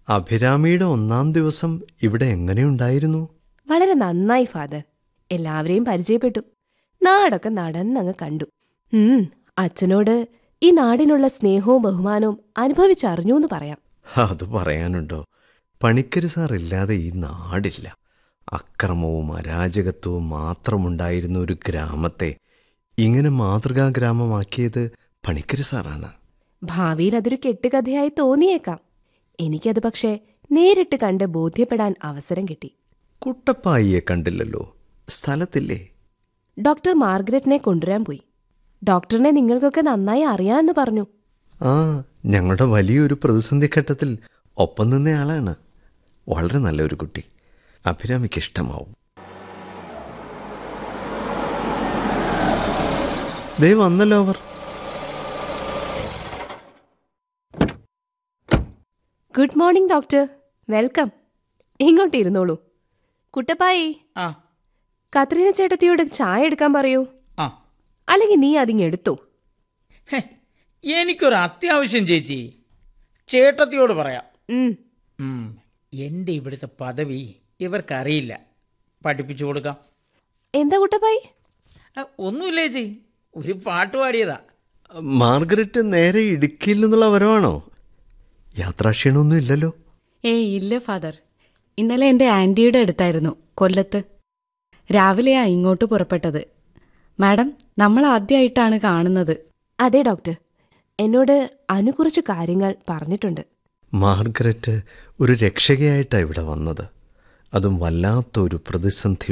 അഭിരാമിയുടെ ഒന്നാം ദിവസം ഇവിടെ എങ്ങനെയുണ്ടായിരുന്നു വളരെ നന്നായി ഫാദർ എല്ലാവരെയും പരിചയപ്പെട്ടു നാടൊക്കെ നടന്നങ്ങ് കണ്ടു ഉം അച്ഛനോട് ഈ നാടിനുള്ള സ്നേഹവും ബഹുമാനവും അനുഭവിച്ചറിഞ്ഞു എന്ന് പറയാം അത് പറയാനുണ്ടോ പണിക്കര് സാർ ഇല്ലാതെ ഈ നാടില്ല അക്രമവും അരാജകത്വവും മാത്രമുണ്ടായിരുന്ന ഒരു ഗ്രാമത്തെ ഇങ്ങനെ മാതൃകാ ഗ്രാമമാക്കിയത് പണിക്കര് സാറാണ് ഭാവിയിൽ അതൊരു കെട്ടുകഥയായി തോന്നിയേക്കാം എനിക്കത് പക്ഷേ നേരിട്ട് കണ്ട് ബോധ്യപ്പെടാൻ അവസരം കിട്ടി കുട്ടപ്പായിയെ കണ്ടില്ലല്ലോ സ്ഥലത്തില്ലേ ഡോക്ടർ മാർഗരറ്റിനെ കൊണ്ടുവരാൻ പോയി ഡോക്ടറിനെ നിങ്ങൾക്കൊക്കെ നന്നായി അറിയാമെന്ന് പറഞ്ഞു ആ ഞങ്ങളുടെ വലിയൊരു പ്രതിസന്ധി ഘട്ടത്തിൽ ഒപ്പം നിന്നയാളാണ് വളരെ നല്ലൊരു കുട്ടി അഭിരാമിക്ക് ഇഷ്ടമാവും ദേ വന്നല്ലോ അവർ ഗുഡ് മോർണിംഗ് ഡോക്ടർ വെൽക്കം ഇങ്ങോട്ട് ഇരുന്നോളൂ കുട്ടപ്പായി ആ കത്രീന ചേട്ടത്തിയോട് ചായ എടുക്കാൻ പറയൂ ആ അല്ലെങ്കിൽ നീ അതിങ് എടുത്തോ ഹെ, എനിക്കൊരു അത്യാവശ്യം ചേച്ചി ചേട്ടത്തിയോട് പറയാം ഉം ഉം, എൻ്റെ ഇവിടുത്തെ പദവി ഇവർക്കറിയില്ല പഠിപ്പിച്ചു കൊടുക്കാം എന്താ കുട്ടപ്പായി ആ, ഒന്നുമില്ല ചേച്ചി ഒരു പാട്ട് പാടിയതാ മാർഗരറ്റ് നേരെ ഇടുക്കിയിൽ നിന്നുള്ള വരവാണോ യാത്രാക്ഷീണമൊന്നും ഇല്ലല്ലോ ഏയ് ഇല്ല ഫാദർ ഇന്നലെ എൻ്റെ ആൻറ്റിയുടെ അടുത്തായിരുന്നു കൊല്ലത്ത് രാവിലെയാ ഇങ്ങോട്ട് പുറപ്പെട്ടത് മാഡം നമ്മൾ ആദ്യമായിട്ടാണ് കാണുന്നത് അതെ ഡോക്ടർ എന്നോട് അനു കുറച്ച് കാര്യങ്ങൾ പറഞ്ഞിട്ടുണ്ട് മാർഗരറ്റ് ഒരു രക്ഷകയായിട്ടാണ് ഇവിടെ വന്നത് അതും വല്ലാത്തൊരു പ്രതിസന്ധി